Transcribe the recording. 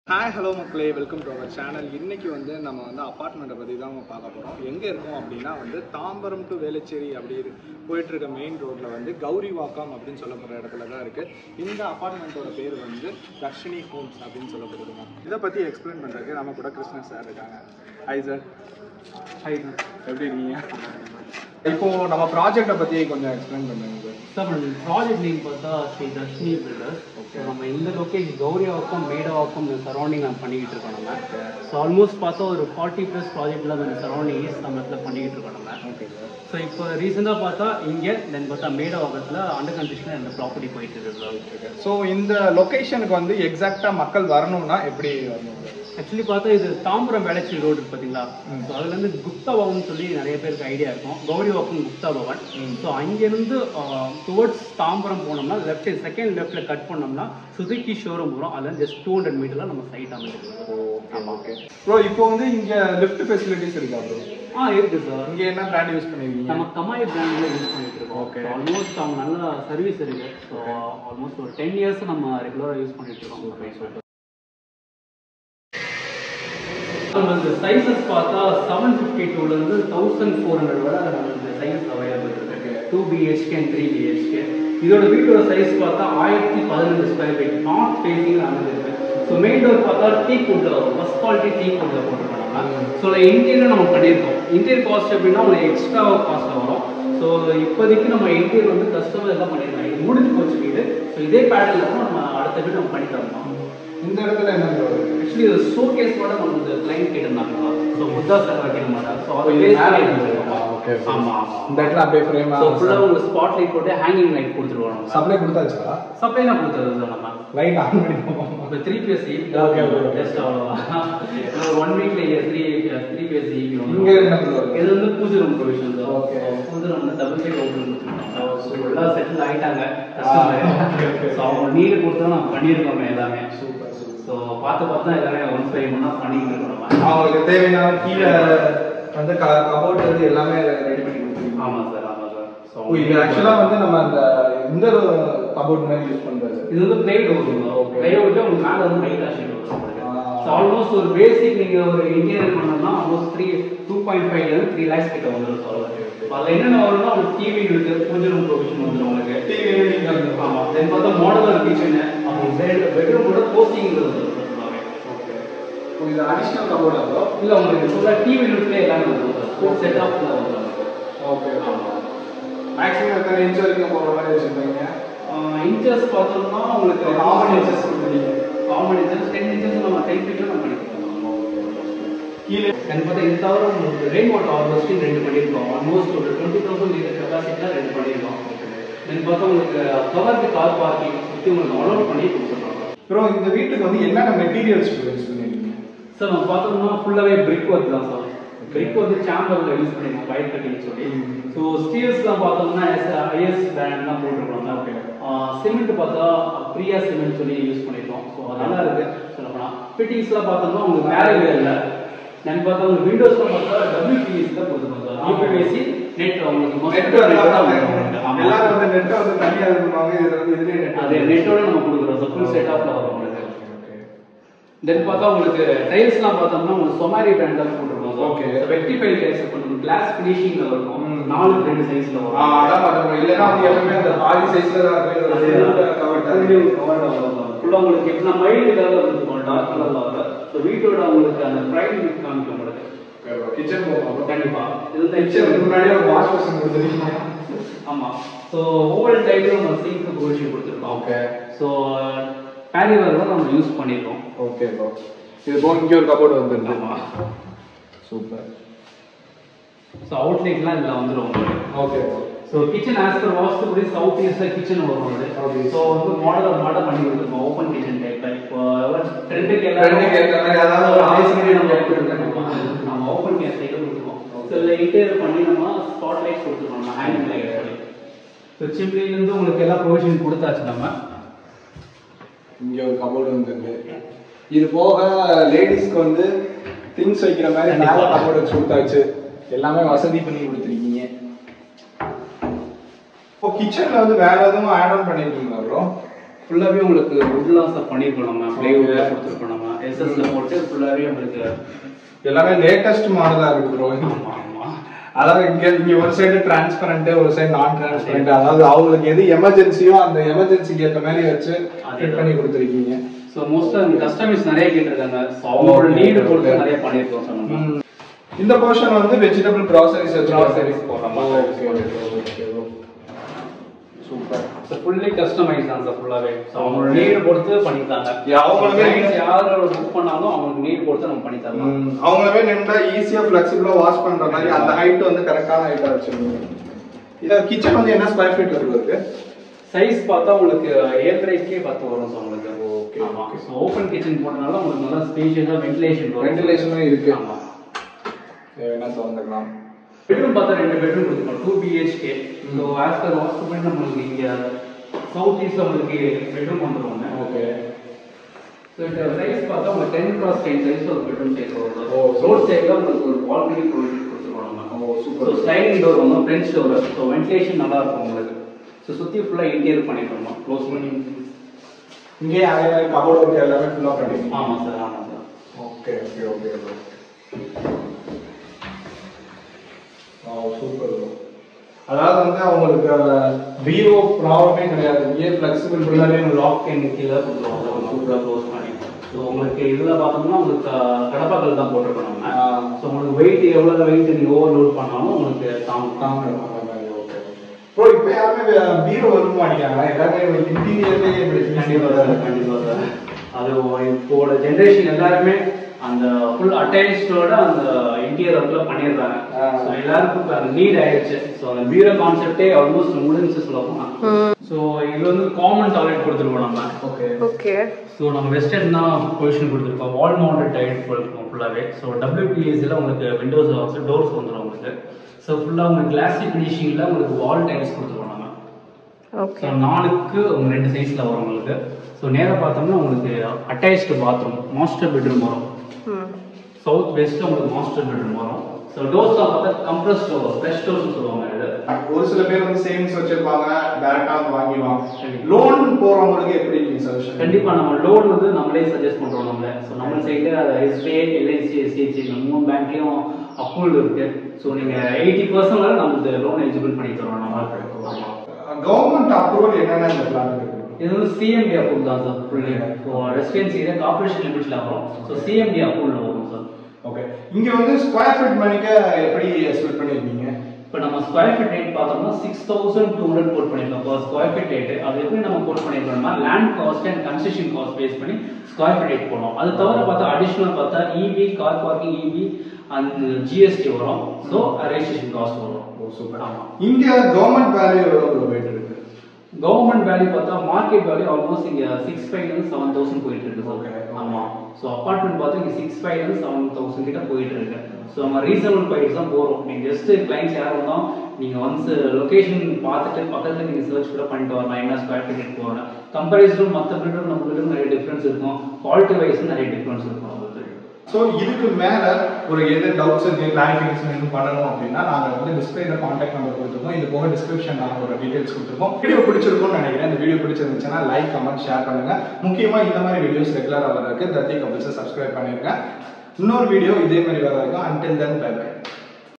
Hi hello மக்களே welcome to our channel இன்னைக்கு வந்து நம்ம வந்து அப்பார்ட்மெண்ட்டை பற்றி தான் பார்க்க போகிறோம் எங்கே இருக்கோம் அப்படின்னா வந்து தாம்பரம் டு வேளச்சேரி அப்படி இரு- போயிட்டு இருக்க மெயின் ரோட்டில் வந்து கௌரி வாக்கம் அப்படின்னு சொல்லப்படுற இடத்துல தான் இருக்குது இந்த அப்பார்ட்மெண்ட்டோட பேர் வந்து தர்ஷினி ஹோம்ஸ் அப்படின்னு சொல்லப்படுதுங்க இதை பற்றி எக்ஸ்பிளைன் பண்ணுறதுக்கு நம்ம கூட கிருஷ்ணன் சார் இருக்காங்க ஹாய் சார் ஹாய் சார் எப்படி இருக்கீங்க இப்போ நம்ம ப்ராஜெக்டை பற்றி கொஞ்சம் எக்ஸ்பிளைன் பண்ணுங்க சார் சார் ப்ராஜெக்ட் நேம் பார்த்தா ஸ்ரீ தர்ஷினி பில்டர்ஸ் ஸோ நம்ம இந்த லொக்கேஷன் கௌரியாவுக்கும் மேடவாக்கும் இந்த சரௌண்டிங் நம்ம பண்ணிக்கிட்டு இருக்கோம் நம்ம ஸோ ஆல்மோஸ்ட் பார்த்தா ஒரு ஃபார்ட்டி ப்ளஸ் ப்ராஜெக்டில் இந்த சரௌண்டிங்ஸ் நம்ம இடத்துல பண்ணிக்கிட்டு இருக்கோம் நம்ம ஓகே சார் ஸோ இப்போ ரீசெண்டாக பார்த்தா இங்கே தென் பார்த்தா மேடவாக்கத்தில் அண்டர் கண்டிஷனில் இந்த ப்ராப்பர்ட்டி போயிட்டு இருக்கு ஸோ இந்த லொக்கேஷனுக்கு வந்து எக்ஸாக்டாக மக்கள் வரணும்னா எப்படி வரணும் ஆக்சுவலி பார்த்தா இது தாம்பரம் வேளச்சேரி ரோடு இருக்கு பார்த்தீங்களா ஸோ அதுலேருந்து குப்தா பவன் சொல்லி நிறைய பேருக்கு ஐடியா இருக்கும் கௌரி வாக்கம் குப்தா பவன் ஸோ அங்கேருந்து டுவர்ட்ஸ் தாம்பரம் போனோம்னா லெஃப்ட் சைட் செகண்ட் லெஃப்ட்டில் கட் பண்ணோம்னா சுசுகி ஷோரூம் வரும் அதில் ஜஸ்ட் டூ ஹண்ட்ரட் மீட்டரில் நம்ம சைட் அமைச்சிருக்கோம் ஆமாம் ஓகே ப்ரோ இப்போ வந்து இங்கே லிஃப்ட் ஃபெசிலிட்டிஸ் இருக்கா ப்ரோ ஆ இருக்குது சார் இங்கே என்ன பிராண்ட் யூஸ் பண்ணிருக்கீங்க நம்ம கமாய் பிராண்டில் யூஸ் பண்ணிட்டு இருக்கோம் Okay. ஆல்மோஸ்ட் அவங்க நல்ல சர்வீஸ் இருக்கு ஸோ ஆல்மோஸ்ட் ஒரு டென் இயர்ஸ் நம்ம ரெகுலராக யூஸ் பண்ணிட்டு இருக்கோம் நம்மளுக்கு சைஸஸ் பார்த்தா செவன் ஃபிஃப்டி டூலேருந்து தௌசண்ட் ஃபோர் ஹண்ட்ரட் வரை நம்மளுக்கு சைஸ் அவைலபிள் இருக்கு two BHK and three BHK இதோட வீட்டோட சைஸ் பார்த்தா ஆயிரத்தி பதினஞ்சு ஸ்கொயர் ஃபீட் நார்த் ஃபேஸிங் அமைஞ்சிருக்கு ஸோ மெயின் டோர் பார்த்தா டீ குட்டில் வரும் ஃபஸ்ட் குவாலிட்டி டீ குட்டில் போட்டுருக்கோம் நம்ம ஸோ இன்டீரியர் நம்ம பண்ணியிருக்கோம் இன்டீரியர் காஸ்ட் எப்படின்னா உங்களுக்கு எக்ஸ்ட்ரா காஸ்ட்டில் வரும் ஸோ இப்போதைக்கு நம்ம இன்டீரியர் வந்து கஸ்டமர் எல்லாம் பண்ணியிருக்காங்க இது முடிஞ்சு போச்சு வீடு ஸோ இதே பேட்டர்ல தான் நம்ம அடுத்த வீடு நம்ம பண்ணி தரணும் இந்த இடத்துல என்ன ப்ரோ ஆக்சுவலி இது ஷோகேஸ் கூட நமக்கு கிளைண்ட் கேட்டிருந்தாங்க ஸோ புத்தா சார் வைக்கிற மாதிரி ஸோ அது இது மேல வேஸ்ட் இருக்கு. Okay, okay. ஆமா ஆமா இந்த இடத்துல அப்படியே ஃப்ரேம் ஸோ ஃபுல்லாக உங்களுக்கு ஸ்பாட் லைட் போட்டு ஹேங்கிங் லைட் கொடுத்துருவோம் நம்ம சப்ளை கொடுத்தாச்சா சப்ளைலாம் கொடுத்தது தான் நம்ம லைட் ஆன் பண்ணி போவோம் இப்போ three phase Okay, okay, okay. Just அவ்வளோதான் ஒரு ஒன் வீக்ல த்ரீ த்ரீ பேஸ் இங்க என்ன ப்ரோ இது வந்து பூஜை ரூம் ப்ரொவிஷன் சார் Okay. பூஜை ரூம் வந்து டபுள் சைட் ஓப்பன் கொடுத்துருக்கோம் ஸோ எல்லாம் செட்டில் ஆயிட்டாங்க கஸ்டமர் ஸோ அவங்க நீடு கொடுத்தா நம்ம பண்ணியிருக்கோம் எல்லாமே சூப்பர் சூப்பர் ஸோ பார்த்து பார்த்து தான் எல்லாமே ஒன் ஃபைவ் ஒன்றா பண்ணிக்கிட்டு இருக்கோம் நம்ம அவங்களுக்கு தேவையான கீழே வந்து கபோர்ட் வந்து எல்லாமே ரெடி பண்ணி கொடுத்துருக்கீங்க ஆமாம் சார் ஆமாம் சார் ஸோ ஓ, இது ஆக்சுவலாக வந்து நம்ம அந்த இந்த கபோர்ட் மாதிரி யூஸ் பண்ணுறது இது வந்து பிளே டோர் Okay. பிளே டோருக்கு உங்களுக்கு மேலே வந்து லைட்டாக ஷீட் வரும் ஆ. ஸோ ஆல்மோஸ்ட் ஒரு பேசிக் நீங்கள் ஒரு இன்டீரியர் பண்ணணும்னா ஆல்மோஸ்ட் த்ரீ டூ பாயிண்ட் ஃபைவ்லேருந்து த்ரீ லேக்ஸ் கிட்ட வந்துடும் சார் அதில் என்னென்ன வரும்னா உங்களுக்கு டிவி இருக்கு பூஜை ரூம் ப்ரொவிஷன் வந்துடும் உங்களுக்கு டிவி நீங்கள் ஆமாம் தென் பார்த்தா மாடலர் கிச்சனு அப்புறம் பெட் பெட்ரூம் கூட போஸ்டிங் வந்துடும் ஃபுல்லாகவே ஓகே ஓ, இது அடிஷ்னல் கபோர்ட் ப்ரோ இல்லை உங்களுக்கு ஃபுல்லாக டிவி யூனிட்லேயே எல்லாமே வந்துடும் சார் ஃபுல் செட் ஆஃப் வந்துடும் ஓகே மேக்ஸிமம் எத்தனை இன்ச் வரைக்கும் போகிற மாதிரி வச்சுருக்கீங்க இன்ச்சஸ் பார்த்தோம்னா உங்களுக்கு காமன் இன்ச்சஸ் கொடுத்துருக்கீங்க காமன் இன்ச்சஸ் டென் இன்ச்சஸ் நம்ம டென் ஃபீட்டில் நம்ம பண்ணிக்கலாம் கீழே எனக்கு பார்த்தா இது தவிர உங்களுக்கு ரெயின் வாட்டர் ஹார்வெஸ்டிங் ரெண்டு பண்ணியிருக்கோம் ஆல்மோஸ்ட் ஒரு டுவெண்ட்டி தௌசண்ட் லிட்டர் கெப்பாசிட்டியில் ரெண்டு பண்ணியிருக்கோம் தென் பார்த்தா உங்களுக்கு கவர்க்கு கார் பார்க்கிங் சுற்றி உங்களுக்கு அலோட் பண்ணி கொடுத்துருக்கோம் ப்ரோ இந்த வீட்டுக்கு வந்து என்னென்ன மெட்டீரியல்ஸ் யூஸ் பண்ணிருக்கீங்க சார் நம்ம பார்த்தோம்னா ஃபுல்லாகவே பிரிக் ஒர்க் தான் சார் பிரிக் வந்து சாம்பரில் யூஸ் பண்ணிருக்கோம் ஃபயர் கட்டிங் சொல்லி ஸோ ஸ்டீல்ஸ்லாம் பார்த்தோம்னா ஐஎஸ் பிராண்ட் தான் போட்டிருக்கோம் தான் ஓகே சிமெண்ட் பார்த்தா பிரியா சிமெண்ட் சொல்லி யூஸ் பண்ணியிருக்கோம் ஸோ நல்லா இருக்கு சொல்லப்போனால் ஃபிட்டிங்ஸ்லாம் பார்த்தோம்னா உங்களுக்கு வேற இல்லை நான் பார்த்தா உங்களுக்கு விண்டோஸ்லாம் பார்த்தா டபிள்யூபிஎஸ் தான் கொடுத்துருக்கோம் சார் யூபிஎஸ்சி நெட் உங்களுக்கு நெட் எல்லாரும் வந்து நெட்டை வந்து தனியாக இருக்குவாங்க இது வந்து இதுலேயே நெட் அதே நெட்டோட நம்ம கொடுக்குறோம் சார் ஃபுல் செட் ஆஃப்ல வரும் உங்களுக்கு தென் பார்த்தா உங்களுக்கு டைல்ஸ்லாம் பார்த்தோம்னா உங்களுக்கு சொமாரி பிராண்டில் போட்டிருக்கோம் Okay. ரெக்டிஃபை டைல்ஸ் பண்ணும் கிளாஸ் ஃபினிஷிங்ல இருக்கும் ம். நாலு ரெண்டு சைஸ்ல ஆ, வரும் அதான் பார்த்தோம் இல்லைன்னா வந்து எப்பவுமே அந்த பாதி சைஸ்ல தான் ஃபுல்லாக உங்களுக்கு எப்படின்னா மைல்டு கலர்ல இருக்கும் டார்க் கலர்ல வரும் ஸோ வீட்டோட உங்களுக்கு அந்த ப்ரைம் காமிக்கும் உங்களுக்கு கிச்சன் போகும் கண்டிப்பா இது வந்து கிச்சனுக்கு முன்னாடி ஒரு வாஷ் பேஷன் கொடுத்துருக்கீங்க ஆமா ஸோ ஓவல் டைப்ல நம்ம சிங்க் ப்ரொவிஷன் கொடுத்துருக்கோம் ஓகே ஸோ பேரிவர் தான் நம்ம யூஸ் பண்ணியிருக்கோம் ஓகே ப்ரோ இது போக இங்கே ஒரு கபோர்டு வந்துருக்கு ஆமா சூப்பர் ஸோ அவுட்லைட்லாம் இதில் வந்துடும் okay bro so kitchen as per vastu south ஈஸ்டில் கிச்சன் வரும் அது Okay. ஸோ வந்து மாடல் மாடல் பண்ணி கொடுத்துருக்கோம் ஓப்பன் கிச்சன் டைப்ல இப்போ ட்ரெண்டுக்கு Trend க்கு ஏத்த மாதிரி அதாவது ஒரு ஆசை ஆசை நம்ம நம்ம கொடுத்துருக்கோம் நம்ம ஓப்பன் கேஸ் சைடு கொடுத்துருக்கோம் ஸோ இதில் இன்டீரியர் பண்ணி நம்ம ஸ்பாட் லைட் கொடுத்துருக்கோம் நம்ம ஹேண்டிங் லைட் பண்ணி ஸோ சிம்லிலேருந்து உங்களுக்கு எல்லா ப்ரொவிஷன் கொடுத்தாச்சு நம்ம இங்கே ஒரு கபோர்டு வந்துருக்கு இது போக லேடிஸ்க்கு வந்து திங்ஸ் வைக்கிற மாதிரி கண்டிப்பா. மேலே கபோர்டு வச்சு கொடுத்தாச்சு எல்லாமே வசதி பண்ணி கொடுத்துருக்கீங்க இப்போ கிச்சனில் வந்து வேற எதுவும் ஆட் ஆன் பண்ணிருக்கீங்களா ப்ரோ ஃபுல்லாகவே உங்களுக்கு வுட்லாம் சார் பண்ணியிருக்கோம் நம்ம ப்ளைவுட்ல கொடுத்துருக்கோம் நம்ம எஸ்எஸ்ல போட்டு ஃபுல்லாவே உங்களுக்கு எல்லாமே லேட்டஸ்ட் மாடலா இருக்கு ப்ரோ ஆமா ஆமா அதாவது இங்க இங்க ஒரு சைடு டிரான்ஸ்பரண்ட் ஒரு சைடு நான் டிரான்ஸ்பரண்ட் அதாவது அவங்களுக்கு எது எமர்ஜென்சியோ அந்த எமர்ஜென்சிக்கு ஏத்த மாதிரி வச்சு ஃபிட் பண்ணி கொடுத்துருக்கீங்க ஸோ மோஸ்ட்டாக இந்த கஸ்டமர்ஸ் நிறைய கேட்டிருக்காங்க ஸோ அவங்களோட நீடு பொறுத்து நிறைய பண்ணியிருக்கோம் சார் நம்ம ம். இந்த போர்ஷன் வந்து வெஜிடபிள் க்ராசரிஸ் வச்சு Groceries போடுற மாதிரி. சூப்பர் ஸோ ஃபுல்லி கஸ்டமைஸ் தான் சார் ஃபுல்லாகவே ஸோ அவங்களோட நீடு பொறுத்து பண்ணித்தாங்க Yeah, அவங்களுமே Clients யாரோட புக் பண்ணாலும் அவங்களுக்கு நீடு பொறுத்து நம்ம பண்ணி தரலாம் அவங்களவே நின்றா ஈஸியா ஃபிளெக்சிபிளா வாஷ் பண்ற மாதிரி அந்த ஹைட் வந்து கரெக்டான ஹைட்டா வச்சிருக்கீங்க இது கிச்சன் வந்து என்ன ஸ்கொயர் ஃபீட் இருக்கு சைஸ் பார்த்தா உங்களுக்கு ஏழரைக்கே பத்து வரும் சார் உங்களுக்கு Okay, ஆமா okay. ஸோ ஓப்பன் கிச்சன் போட்டனால உங்களுக்கு நல்லா ஸ்பேஷியஸாக வென்டிலேஷன் வரும் வென்டிலேஷனும் இருக்கு ஆமா தேவைன்னா திறந்துக்கலாம் பெட்ரூம் பார்த்தா ரெண்டு பெட்ரூம் கொடுத்துருக்கோம் two BHK so as per vastu நம்மளுக்கு இங்கே சவுத் ஈஸ்ட்ல உங்களுக்கு பெட்ரூம் வந்துருவாங்க ஓகே ஸோ இந்த சைஸ் பார்த்தா உங்களுக்கு டென் கிராஸ் டென் சைஸ் ஒரு பெட்ரூம் சைஸ் வரும் ஓ, ரோட் சைடில் உங்களுக்கு ஒரு பால்கனி ப்ரொவிஷன் கொடுத்துருவோம் நம்ம ஓ, super. ஸோ ஸ்லைடிங் டோர் வந்து ஃப்ரெஞ்ச் டோர் ஸோ வென்டிலேஷன் நல்லா இருக்கும் உங்களுக்கு ஸோ சுற்றி ஃபுல்லாக இன்டீரியர் பண்ணிருக்கோம் க்ளோஸ் பண்ணி இங்கே அதே மாதிரி கபோர்ட் ஒர்க் எல்லாமே ஃபுல்லா பண்ணிருக்கீங்க ஆமாம் சார் ஆமாம் sir okay okay okay bro ஓ சூப்பர் ப்ரோ அதாவது வந்து அவங்களுக்கு பீரோ ப்ராப்ளமே கிடையாது இங்கே ஃப்ளெக்சிபிள் ஃபுல்லாகவே லாக் அண்ட் கீழே கொடுத்துருவாங்க சூப்பராக க்ளோஸ் பண்ணி ஸோ உங்களுக்கு இதில் பார்த்தோம்னா உங்களுக்கு கடப்பாக்கள் தான் போட்டிருக்கோம் நம்ம ஆ. ஸோ உங்களுக்கு வெயிட் எவ்வளோ வெயிட் நீங்கள் ஓவர்லோட் பண்ணாலும் உங்களுக்கு தாங்கும் ப்ரோ இப்போ யாருமே பீரோ விரும்ப மாட்டேங்கிறாங்க எல்லாமே இன்டீரியர்லேயே கண்டிப்பாக சார் கண்டிப்பாக சார் அது இப்போட ஜென்ரேஷன் எல்லாருமே அந்த ஃபுல் அட்டாச்சோட அந்த இன்டீரியர் ஒர்க்ல பண்ணிடுறாங்க ஆ. ஸோ எல்லாருக்கும் இப்போ அந்த நீட் ஆயிடுச்சு ஸோ அந்த பீரோ கான்செப்டே ஆல்மோஸ்ட் முடிஞ்சு சொல்ல போனால் ஸோ இது வந்து காமன் டாய்லெட் கொடுத்துருக்கோம் நம்ம ஓகே ஓகே ஸோ நம்ம வெஸ்டர்ன் தான் பொசிஷன் கொடுத்துருக்கோம் வால் மவுண்டட் டைட் கொடுத்துருக்கோம் ஃபுல்லாகவே ஸோ டபிள்யூபிஎஸ்சியில் உங்களுக்கு விண்டோஸ் வந்து டோர்ஸ் வந்துடும் உங்களுக்கு ஸோ ஃபுல்லாக உங்களுக்கு கிளாசி ஃபினிஷிங்கில் உங்களுக்கு வால் டைல்ஸ் கொடுத்துருவோம் நம்ம ஓகே ஸோ நாலுக்கு உங்க ரெண்டு சைஸில் வரும் உங்களுக்கு ஸோ நேராக பார்த்தோம்னா உங்களுக்கு அட்டாச்டு பாத்ரூம் மாஸ்டர் பெட்ரூம் வரும் ம் சவுத் வெஸ்ட்டில் உங்களுக்கு மாஸ்டர் பெட்ரூம் வரும் ஸோ டோர்ஸ்லாம் பார்த்தா கம்ப்ரஸ் டோர் ஃப்ரெஷ் டோர்ஸ்னு சொல்லுவாங்க இது ஒரு சில பேர் வந்து சேவிங்ஸ் வச்சிருப்பாங்க டேரக்டா வந்து வாங்கிடுவாங்க லோன் போறவங்களுக்கு எப்படி நீங்க சஜஷன் கண்டிப்பா நம்ம லோன் வந்து நம்மளே சஜஸ்ட் பண்றோம் நம்மள ஸோ நம்ம சைடு அது எஸ்பிஐ எல்ஐசி எஸ்சிஹெச்சி மூணு பேங்க்லயும் அப்ரூவல் இருக்கு ஸோ நீங்க எயிட்டி பர்சன்ட் வரை நமக்கு லோன் எலிஜிபிள் பண்ணி தரோம் நம்ம ஆமா. கவர்மெண்ட் அப்ரூவல் என்னென்ன இந்த பிளான் இருக்கு இது வந்து சிஎம்டி அப்ரூவல் தான் சார் ஃபுல்லி ஸோ ரெசிடென்சி இதை கார்பரேஷன் லிமிட்ஸ்ல வரும் ஸோ சிஎம்டி அப்ரூவல் வரும் சார் ஓகே இங்க வந்து ஸ்கொயர் ஃபீட் மணிக்க எப்படி எஸ்பிள் பண்ணிருக்கீங்க இப்போ நம்ம ஸ்கொயர் ஃபீட் ரேட் பார்த்தோம்னா six thousand two hundred quote பண்ணிருக்கோம் இப்போ ஸ்கொயர் ஃபீட் ரேட் அது எப்படி நம்ம கோட் பண்ணிருக்கோம்னா land cost and construction cost base பண்ணி ஸ்கொயர் ஃபீட் ரேட் போடும் அது தவிர பார்த்தா அடிஷனல் பார்த்தா EB car parking EB and GST வரும் ஸோ ரெஜிஸ்ட்ரேஷன் காஸ்ட் வரும் ஓ சூப்பர் ஆமா இங்க கவர்மெண்ட் வேல்யூ எவ்வளவு போயிட்டு இருக்கு கவர்மெண்ட் வேல்யூ பார்த்தா மார்க்கெட் வேல்யூ ஆல்மோஸ்ட் இங்க சிக்ஸ் ஃபைவ்ல இருந்து செவன் தௌசண்ட் போயிட்டு இருக்கு Okay. சார் ஆமா ஸோ அப்பார்ட்மெண்ட் பார்த்தா இங்க சிக்ஸ் ஃபைவ்ல இருந்து செவன் தௌசண்ட் கிட்ட போயிட்டு இருக்கு ஸோ நம்ம ரீசனபிள் ப்ரைஸ் தான் போறோம் நீங்க ஜஸ்ட் கிளைண்ட்ஸ் யார் வந்தோம் நீங்க ஒன்ஸ் லொகேஷன் பார்த்துட்டு பக்கத்துல நீங்க சர்ச் கூட பண்ணிட்டு வரலாம் என்ன ஸ்கொயர் ஃபீட் போகிறேன் கம்பேரிசன் மற்ற பில்டர் நம்ம பில்டர் நிறைய டிஃபரன்ஸ் இருக்கும் குவாலிட்டி வைஸ் நிறைய டிஃபரன்ஸ் இருக்கும் உங்களுக்கு ஸோ இதுக்கு மேல ஒரு எது டவுட்ஸ் இருக்கு கிளாரிஃபிகேஷன் எதுவும் பண்ணணும் அப்படின்னா நாங்க வந்து டிஸ்பிளேல கான்டாக்ட் நம்பர் கொடுத்துருக்கோம் இது போக டிஸ்கிரிப்ஷன் நாங்கள் ஒரு டீடைல்ஸ் கொடுத்துருக்கோம் வீடியோ பிடிச்சிருக்கும்னு நினைக்கிறேன் இந்த வீடியோ பிடிச்சிருந்துச்சுன்னா லைக் கமெண்ட் ஷேர் பண்ணுங்க முக்கியமா இந்த மாதிரி வீடியோஸ் ரெகுலராக வர்றதுக்கு தத்தி கம்பல்ஸை சப்ஸ்கிரைப் பண்ணிருங்க இன்னொரு வீடியோ இதே மாதிரி வர வரைக்கும் அன்டில் தென் பை பை